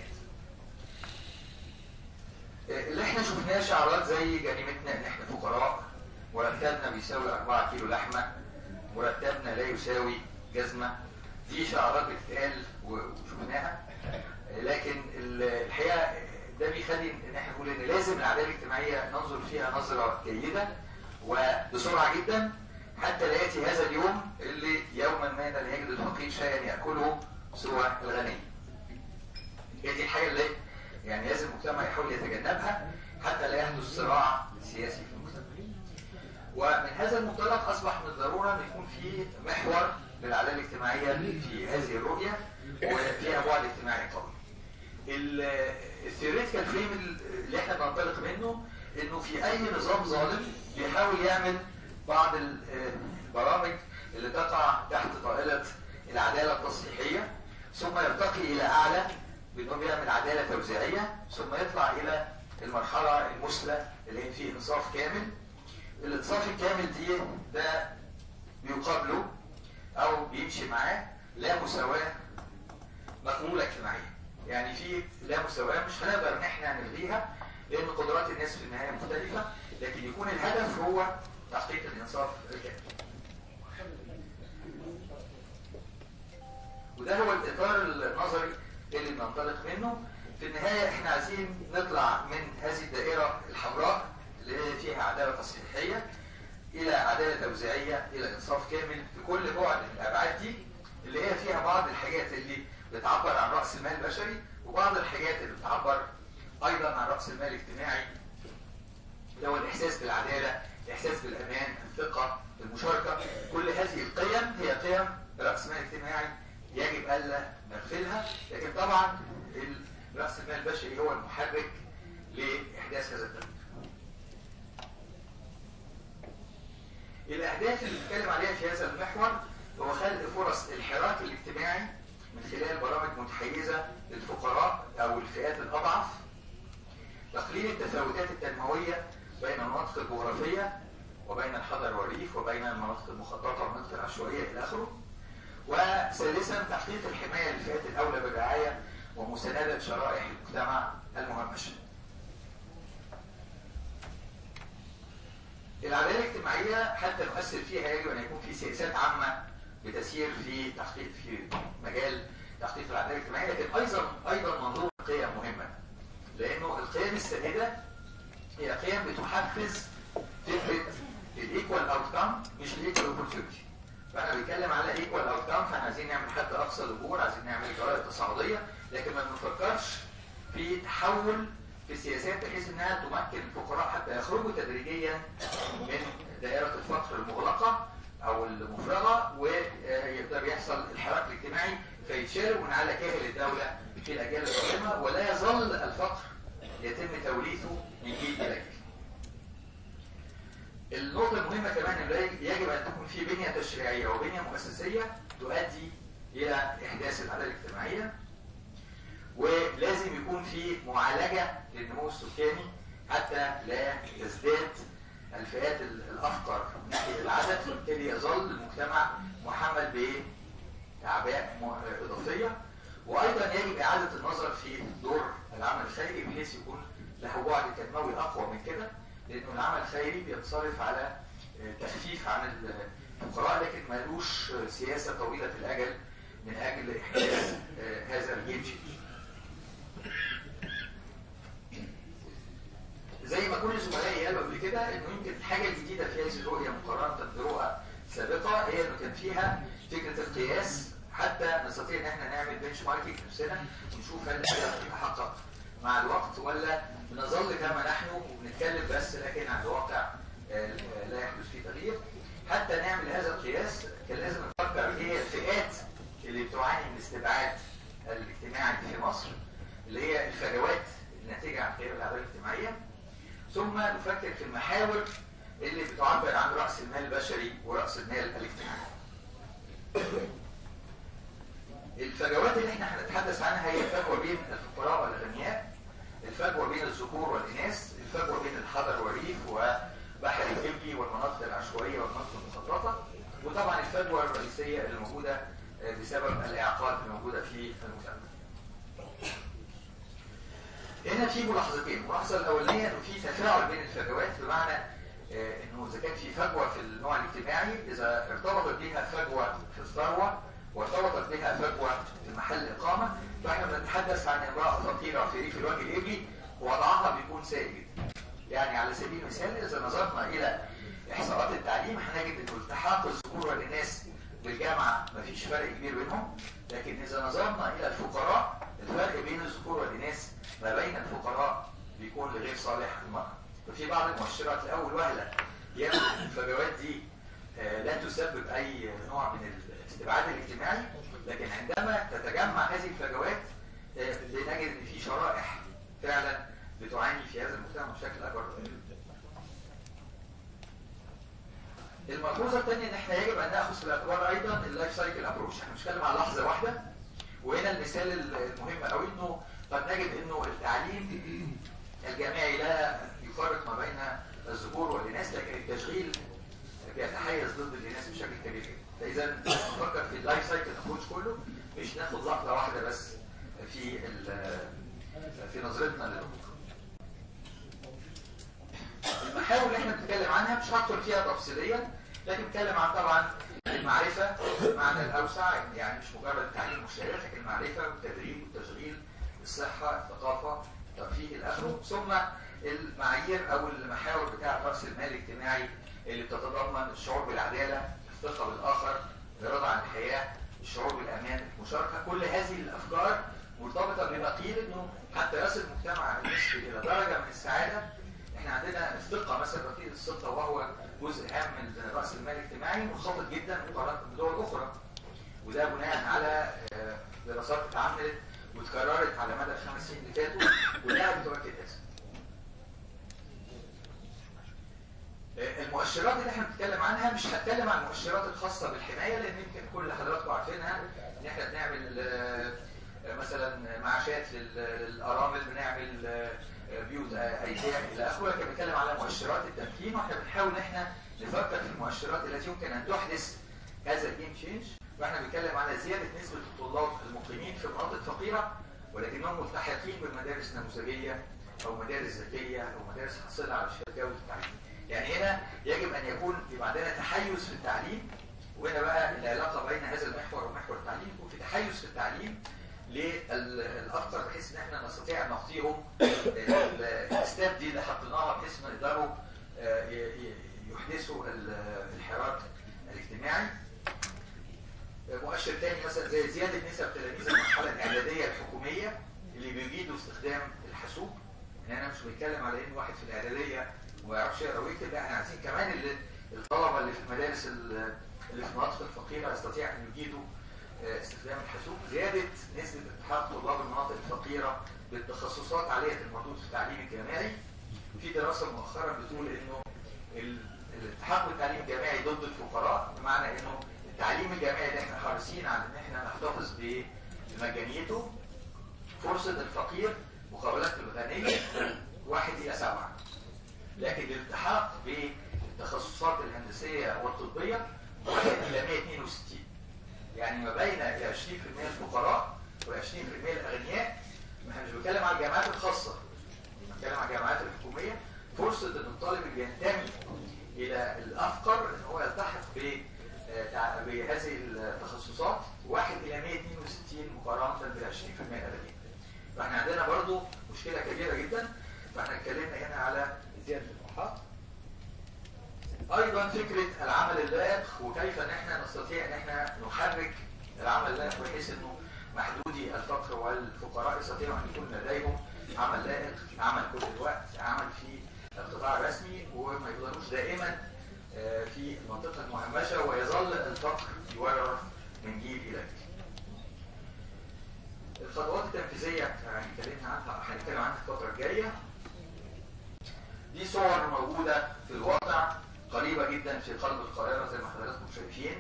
آه، اللي احنا شفناه شعارات زي جريمتنا ان احنا فقراء مرتبنا بيساوي 4 كيلو لحمه مرتبنا لا يساوي جزمه دي شعارات بتتقال وشفناها لكن ال- الحقيقه ده بيخلي ان احنا نقول ان لازم العداله الاجتماعيه ننظر فيها نظره جيده وبسرعه جدا حتى لا ياتي هذا اليوم اللي يوما ما لا يجد الفقير شيئا ياكله سوى الغنية هي دي الحاجة اللي يعني لازم المجتمع يحاول يتجنبها حتى لا يحدث صراع سياسي في المجتمع ومن هذا المنطلق أصبح من الضرورة أن يكون في محور للعدالة الاجتماعية في هذه الرؤية وفيها بعد اجتماعي قوي الثيوريتيكال فريم اللي احنا بننطلق منه انه في اي نظام ظالم بيحاول يعمل بعض البرامج اللي تقع تحت طائلة العدالة التصحيحية ثم يرتقي الى اعلى بانه بيعمل عدالة توزيعية ثم يطلع الى المرحلة المثلى اللي هي فيه انصاف كامل الانصاف الكامل دي ده بيقابله او بيمشي معاه لا مساواة مقبولة اجتماعيا يعني في لا مساواة مش هنقدر ان احنا نلغيها لان قدرات الناس في النهاية مختلفة لكن يكون الهدف هو تحقيق الانصاف الكامل وده هو الاطار النظري اللي بننطلق منه في النهاية احنا عايزين نطلع من هذه الدائرة الحمراء اللي فيها عدالة تصحيحية الى عدالة توزيعية الى انصاف كامل في كل بعد من الابعاد دي اللي هي فيها بعض الحاجات اللي بتعبر عن رأس المال البشري وبعض الحاجات اللي بتعبر ايضا عن رأس المال الاجتماعي اللي هو الاحساس بالعدالة الاحساس بالامان الثقة المشاركة كل هذه القيم هي قيم رأس المال الاجتماعي يجب ألا نغفلها لكن طبعا رأس المال البشري هو المحرك لإحداث هذا التغيير الأهداف اللي بنتكلم عليها في هذا المحور هو خلق فرص الحراك الاجتماعي من خلال برامج متحيزة للفقراء أو الفئات الأضعف تقليل التفاوتات التنموية بين المناطق الجغرافية وبين الحضر والريف وبين المناطق المخططة والمناطق العشوائية إلى آخره وثالثا تحقيق الحماية للفئات الأولى بالرعاية ومساندة شرائح المجتمع المهمشة العدالة الاجتماعية حتى نؤثر فيها يجب أن يكون في سياسات عامة بتسير في تحقيق في مجال تحقيق العدالة الاجتماعية لكن أيضا أيضا منظومة قيم مهمة لأنه القيم السائدة هي قيم بتحفز فكرة الايكوال اوتكم مش الايكوال اوبورتيونيتي فاحنا بنتكلم على ايكوال اوتكم فاحنا عايزين نعمل حد اقصى الامور عايزين نعمل جرائد تصاعديه لكن ما بنفكرش في تحول في السياسات بحيث انها تمكن الفقراء حتى يخرجوا تدريجيا من دائره الفقر المغلقه او المفرغه ويقدر يحصل الحراك الاجتماعي فيتشالوا من على كاهل الدوله في الاجيال القادمه ولا يظل الفقر يتم توريثه من جيل الى جيل. النقطة المهمة كمان انه يجب ان تكون في بنية تشريعية وبنية مؤسسية تؤدي الى احداث العدالة الاجتماعية ولازم يكون في معالجة للنمو السكاني حتى لا تزداد الفئات الافقر من ناحية العدد وبالتالي يظل المجتمع محمل بأعباء اضافية وايضا يجب اعادة النظر في دور العمل الخيري بحيث يكون له بعد تنموي اقوى من كده لانه العمل الخيري بينصرف على تخفيف عن الفقراء لكن مالوش سياسه طويله الاجل من اجل احداث هذا الجيل الجديد. زي ما كل زملائي قالوا قبل كده انه يمكن الحاجه الجديده في هذه الرؤيه مقارنه برؤى سابقه هي انه كان فيها فكره القياس حتى نستطيع ان احنا نعمل بنش ماركينج نفسنا ونشوف هل الهدف يتحقق مع الوقت ولا نظل كما نحن وبنتكلم بس لكن عن الواقع لا يحدث فيه تغيير حتى نعمل هذا القياس كان لازم نفكر ايه هي الفئات اللي بتعاني من الاستبعاد الاجتماعي في مصر اللي هي الفجوات الناتجه عن قيم العداله الاجتماعيه ثم نفكر في المحاور اللي بتعبر عن راس المال البشري وراس المال الاجتماعي. الفجوات اللي احنا هنتحدث عنها هي الفجوه بين الفقراء والاغنياء الفجوة بين الذكور والإناث الفجوة بين الحضر والريف وبحر الإبلي والمناطق العشوائية والمناطق المخططة وطبعا الفجوة الرئيسية اللي موجودة بسبب الإعاقات الموجودة في المجتمع. هنا في ملاحظتين، الملاحظة الأولانية إنه في تفاعل بين الفجوات بمعنى إنه إذا كان في فجوة في النوع الاجتماعي إذا ارتبطت بها فجوة في الثروة وارتبطت بها فجوة في محل إقامة فاحنا بنتحدث عن امرأة فقيرة في ريف الوجه الإبلي وضعها بيكون سائد يعني على سبيل المثال إذا نظرنا إلى إحصاءات التعليم هنجد إنه التحاق الذكور والإناث بالجامعه مفيش فرق كبير بينهم لكن اذا نظرنا الى الفقراء الفرق بين الذكور والاناث ما بين الفقراء بيكون لغير صالح المرأة ففي بعض المؤشرات لأول وهلة يبدو إن الفجوات دي آه، لا تسبب أي نوع من الاستبعاد الاجتماعي لكن عندما تتجمع هذه الفجوات آه، بنجد إن في شرائح فعلا بتعاني في هذا المجتمع بشكل أكبر الملحوظة الثانية إن إحنا يجب أن نأخذ في الاعتبار أيضا اللايف سايكل أبروش، إحنا بنتكلم على لحظة واحدة وهنا المثال المهم قوي إنه قد نجد إنه التعليم الجامعي لا يفرق ما بين الذكور والإناث لكن التشغيل بيتحيز ضد الإناث بشكل كبير جدا. فإذا نفكر في اللايف سايكل أبروش كله مش ناخد لقطة واحدة بس في ال- في نظرتنا للأمور. المحاور اللي احنا بنتكلم عنها مش هدخل فيها تفصيليا لكن بنتكلم عن طبعا المعرفة بالمعنى الأوسع يعني مش مجرد التعليم والشهادات لكن المعرفة والتدريب والتشغيل الصحة الثقافة الترفيه إلى آخره ثم المعايير أو المحاور بتاعة رأس المال الاجتماعي اللي بتتضمن الشعور بالعدالة الثقة بالآخر الرضا عن الحياة الشعور بالأمان المشاركة كل هذه الأفكار مرتبطة بما قيل إنه حتى يصل المجتمع المصري إلى درجة من السعادة احنا عندنا الثقة مثلا رصيد الثقة وهو جزء هام من رأس المال الاجتماعي منخفض جدا مقارنة بدول أخرى وده بناء على آه، دراسات اتعملت واتكررت على مدى الخمس سنين اللي فاتوا كلها بتؤكد هذا. آه، المؤشرات اللي احنا بنتكلم عنها مش هتكلم عن المؤشرات الخاصة بالحماية لأن يمكن كل حضراتكم عارفينها إن احنا بنعمل آه، آه، مثلا معاشات لل- للأرامل بنعمل آه، بيوت ايتام الى اخره لكن بنتكلم على مؤشرات التمكين واحنا بنحاول ان احنا نفكر في المؤشرات التي يمكن ان تحدث هذا الجيم تشينج واحنا بنتكلم على زياده نسبه الطلاب المقيمين في مناطق فقيره ولكنهم ملتحقين بمدارس نموذجيه او مدارس ذكيه او مدارس حاصله على شهاده جوده التعليم. يعني هنا يجب ان يكون يبقى عندنا تحيز في التعليم وهنا بقى العلاقه بين هذا المحور ومحور التعليم يكون في تحيز في التعليم للاكثر بحيث ان احنا نستطيع ان نعطيهم الستاب دي اللي حطيناها بحيث ان يقدروا آه، ي- ي- يحدثوا ال- الحراك الاجتماعي مؤشر تاني مثلا زي زياده نسب تلاميذ المرحله الاعداديه الحكوميه اللي بيجيدوا استخدام الحاسوب ان انا مش بتكلم على ان واحد في الاعداديه وما يعرفش يقرا ويكتب لا احنا عايزين كمان اللي الطلبه اللي في المدارس ال- اللي في المناطق الفقيره يستطيع ان يجيدوا آه، استخدام الحاسوب زياده نسبه التحاق طلاب المناطق الفقيره بالتخصصات عاليه المردود في التعليم الجامعي في دراسه مؤخرا بتقول انه ال- الالتحاق بالتعليم الجامعي ضد الفقراء بمعنى انه التعليم الجامعي اللي احنا حريصين على ان احنا نحتفظ بمجانيته فرصه الفقير مقابله الغني واحد الى سبعه لكن الالتحاق بالتخصصات الهندسيه والطبيه واحد الى 162 يعني ما بين 20% الفقراء و20% الاغنياء ما احنا مش بنتكلم على الجامعات الخاصه بنتكلم على الجامعات الحكوميه فرصه ان الطالب اللي ينتمي الى الافقر ان هو يلتحق ب آه، تع- بهذه التخصصات 1 الى 162 مقارنه بال 20% الاغنياء. فاحنا عندنا برضو مشكله كبيره جدا فاحنا اتكلمنا هنا على زياده الالحاق ايضا فكره العمل اللائق وكيف ان احنا نستطيع ان احنا نحرك العمل اللائق بحيث انه محدودي الفقر والفقراء يستطيعوا ان يكون لديهم عمل لائق عمل كل الوقت عمل في القطاع الرسمي وما يفضلوش دائما آه، في المنطقه المهمشه ويظل الفقر يورث من جيل الى جيل. الخطوات التنفيذيه يعني اتكلمنا عنها هنتكلم عنها الفتره الجايه دي صور موجودة في الواقع قريبة جدا في قلب القاهرة زي ما حضراتكم شايفين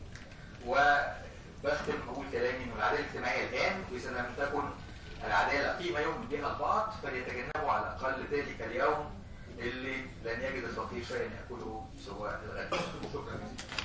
وبختم بقول كلامي انه العدالة الاجتماعية الآن وإذا لم تكن العدالة قيمة يوم بها البعض فليتجنبوا على الأقل ذلك اليوم اللي لن يجد الفقير شيئا يأكله سوى الغد شكرا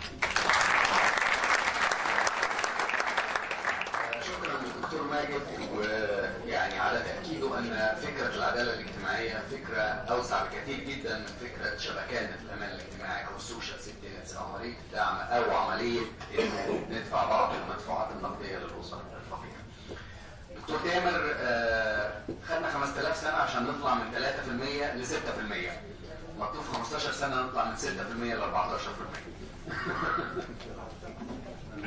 شكرا للدكتور ماجد ويعني على تأكيده أن فكرة العدالة الاجتماعية فكرة أوسع بكثير جدا من فكرة شبكات الأمان الاجتماعي أو السوشيال سيفتي نتس أو عملية الدعم أو عملية إنه ندفع بعض المدفوعات النقدية للأسر الفقيرة. دكتور تامر آه، خدنا 5000 سنة عشان نطلع من 3% ل 6%. مطلوب في 15 سنة نطلع من 6% ل 14%.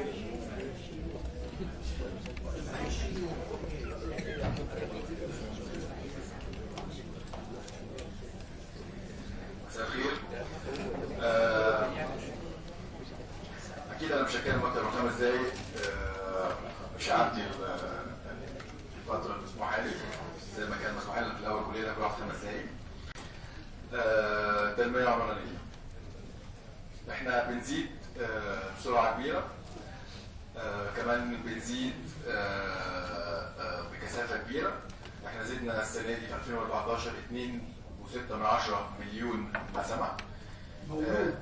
مساء الخير آه، اكيد انا مش هتكلم اكتر من خمس دقايق آه، مش هعدي ال- الفتره المسموحه لي زي ما كان مسموح لنا في الاول كلنا كل واحد خمس دقايق آه، تنميه عمرانيه احنا بنزيد آه، بسرعه كبيره آه، كمان بنزيد آه، آه، بكثافه كبيره احنا زدنا السنه دي في 2014 2.6 من 10 مليون نسمه آه،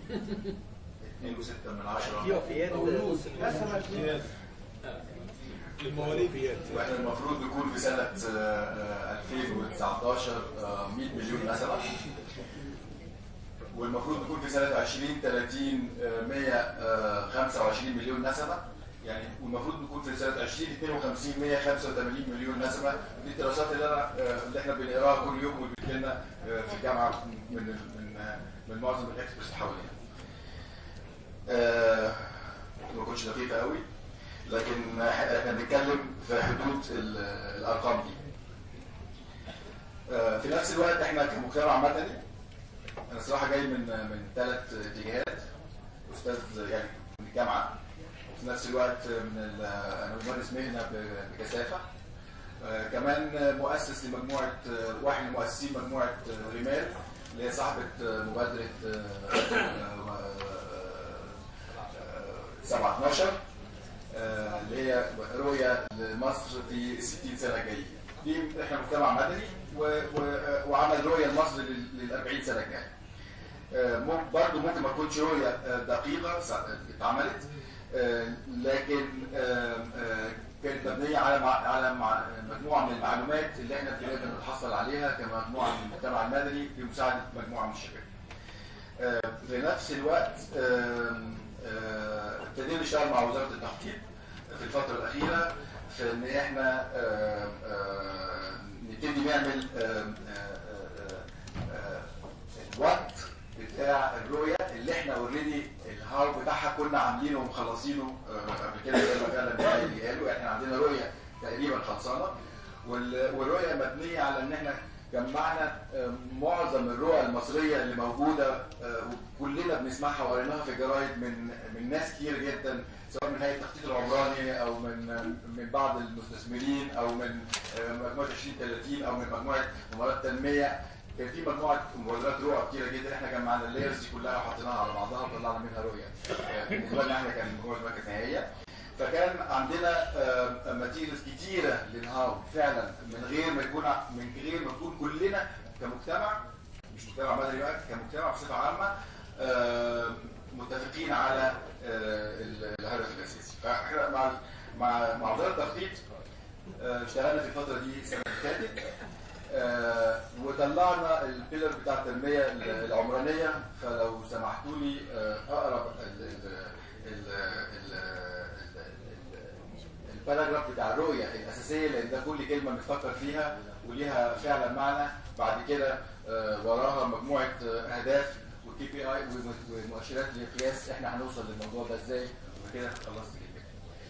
2.6 من 10 في وفيات نص المليون المواليد واحنا المفروض نكون في سنة آه، آه، 2019 آه، 100 مليون نسمة والمفروض نكون في سنة 2030 آه، 125 مليون نسمة يعني والمفروض نكون في سنة 2052 185 مليون نسمة دي الدراسات اللي انا آه، اللي احنا بنقراها كل يوم وبتجي لنا آه، في الجامعة من من آه، من معظم الاكسبرتس اللي حوالينا. آه، ما كنتش دقيقة قوي لكن احنا بنتكلم في حدود ال- الارقام دي. آه، في نفس الوقت احنا كمجتمع مدني انا صراحه جاي من من ثلاث اتجاهات استاذ يعني من الجامعه وفي نفس الوقت من ال- انا بمارس مهنه ب- بكثافه آه، كمان مؤسس لمجموعه آه، واحد من مؤسسين مجموعه آه، رمال اللي هي صاحبه آه، مبادره آه، آه، آه، 712 آه، اللي هي رؤيه لمصر في ال 60 سنه الجايه. دي احنا مجتمع مدني و- و- وعمل رؤيه لمصر لل 40 سنه الجايه. آه، مم- برضه ممكن ما تكونش رؤيه آه، دقيقه سا- اتعملت آه، لكن آه، آه، كانت مبنيه على مع- على مع- مجموعه من المعلومات اللي احنا ابتدينا نتحصل عليها كمجموعه من المجتمع المدني بمساعده مجموعه من الشباب. آه، في نفس الوقت آم، آه، ابتدينا نشتغل مع وزاره التخطيط في الفتره الاخيره في ان احنا آم، آم، نبتدي نعمل آم، آه، آه، آه، الوقت بتاع الرؤيه اللي احنا اوريدي الهاو بتاعها كنا عاملينه ومخلصينه آه، قبل كده زي ما فعلا اللي قالوا احنا عندنا رؤيه تقريبا خلصانه وال- والرؤيه مبنيه على ان احنا جمعنا آه، معظم الرؤى المصريه اللي موجوده آه، وكلنا بنسمعها وقريناها في الجرايد من من ناس كتير جدا سواء من هيئه التخطيط العمراني او من من بعض المستثمرين او من آه، مجموعه 2030 او من مجموعه مبادرات تنميه كان في مجموعه مبادرات رؤى كتيره جدا احنا جمعنا اللايرز دي كلها وحطيناها على بعضها وطلعنا منها رؤيه آه، بالنسبه لنا احنا كان مجموعه مركز نهائيه فكان عندنا ماتيريالز كتيره للهاو فعلا من غير ما يكون ع- من غير ما نكون كلنا كمجتمع مش مجتمع مدني بقى كمجتمع بصفه عامه آه، متفقين على آه، ال- الهدف الاساسي فاحنا مع مع مع وزاره التخطيط آه، اشتغلنا في الفتره دي السنه اللي فاتت آه، وطلعنا البيلر بتاع التنميه العمرانيه فلو سمحتوا لي آه، اقرا ال- ال- ال- ال- ال- ال- الباراجراف بتاع الرؤيه الاساسيه لان ده كل كلمه بنفكر فيها وليها فعلا معنى بعد كده آه، وراها مجموعه آه، اهداف وكي بي اي ومؤشرات لقياس احنا هنوصل للموضوع ده ازاي وكده خلصت كده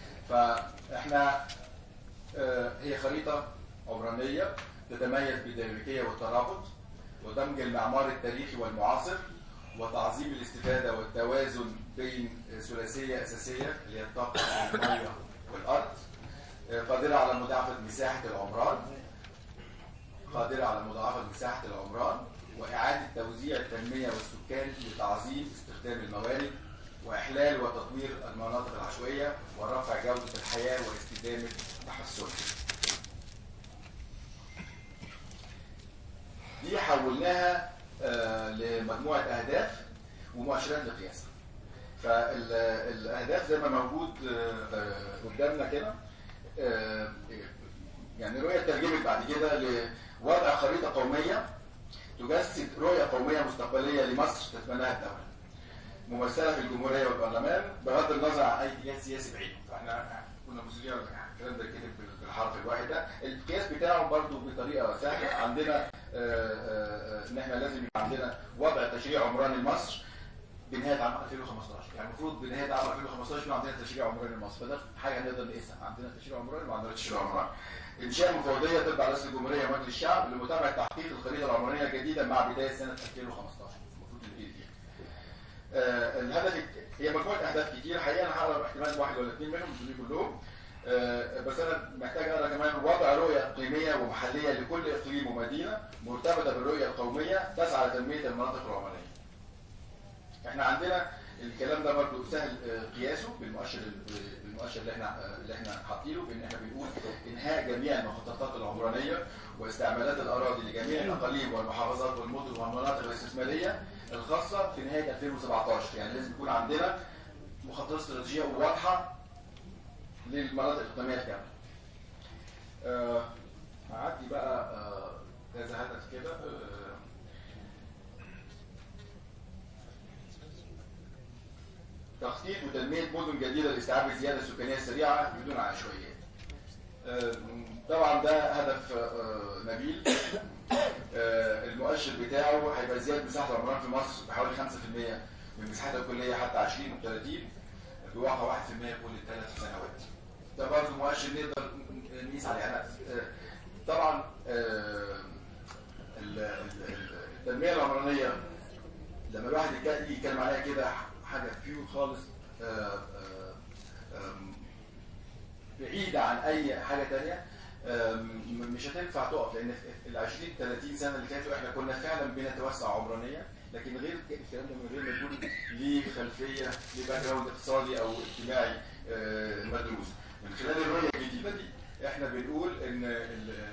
فاحنا آه، هي خريطة عمرانية تتميز بالديناميكية والترابط ودمج المعمار التاريخي والمعاصر وتعظيم الاستفادة والتوازن بين ثلاثية أساسية اللي هي الطاقة والمية والأرض آه، قادرة على مضاعفة مساحة العمران قادرة على مضاعفة مساحة العمران وإعادة توزيع التنمية والسكان لتعظيم استخدام الموارد وإحلال وتطوير المناطق العشوائية ورفع جودة الحياة واستدامة تحسنها. دي حولناها آه، لمجموعة أهداف ومؤشرات لقياسها. فالأهداف زي ما موجود آه، آه، قدامنا كده آه، يعني الرؤية اترجمت بعد كده لوضع خريطة قومية تجسد رؤية قومية مستقبلية لمصر تتبناها الدولة. ممثله في الجمهوريه والبرلمان بغض النظر عن اي اتجاه سياسي بعيد فاحنا كنا مسؤولين على الكلام ده كده بالحرف الواحد ده القياس بتاعه برضو بطريقه سهله عندنا آه، آه، آه، ان احنا لازم يبقى عندنا وضع تشريع عمراني لمصر بنهايه عام 2015 يعني المفروض بنهايه عام 2015 يكون عندنا تشريع عمراني لمصر فده حاجه نقدر نقيسها عندنا تشريع عمراني وما عندناش تشريع عمراني انشاء مفوضيه تبع رئيس الجمهوريه ومجلس الشعب لمتابعه تحقيق الخريطه العمرانيه الجديده مع بدايه سنه 2015 المفروض نبتدي فيها آه، الهدف الك- هي مجموعه اهداف كتير حقيقه انا هقرا احتمال واحد ولا اثنين منهم مش دول كلهم آه، بس انا محتاج اقرا كمان وضع رؤيه اقليميه ومحليه لكل اقليم ومدينه مرتبطه بالرؤيه القوميه تسعى لتنميه المناطق العمرانيه. احنا عندنا الكلام ده برضو سهل آه، قياسه بالمؤشر بالمؤشر اللي احنا آه، اللي احنا حاطينه بان احنا بنقول انهاء جميع المخططات العمرانيه واستعمالات الاراضي لجميع الاقاليم والمحافظات والمدن والمناطق الاستثماريه الخاصه في نهايه 2017 يعني لازم يكون عندنا مخططات استراتيجيه واضحه للمناطق الإقليمية الكاملة. آه، هعدي بقى آه، كذا هدف كده آه، تخطيط وتنمية مدن جديدة لاستيعاب الزيادة السكانية السريعة بدون عشوائيات. آه، طبعا ده هدف آه، نبيل آه، المؤشر بتاعه هيبقى زيادة مساحة العمران في مصر بحوالي 5% من مساحتها الكلية حتى 2030 بواقع 1% كل ثلاث سنوات. ده برضه مؤشر نقدر نقيس عليه انا آه، طبعا آه، ال- ال- ال- التنميه العمرانيه لما الواحد يك- يجي يتكلم عليها كده حاجه بيور خالص آه، آه، آم، بعيده عن اي حاجه تانية آم، مش هتنفع تقف لان في ال 20 30 سنه اللي فاتوا احنا كنا فعلا بنتوسع عمرانيا لكن غير ك- الكلام ده من غير ما يكون ليه خلفيه ليه باك جراوند اقتصادي او اجتماعي آه، مدروس من خلال الرؤيه الجديده دي احنا بنقول ان ال-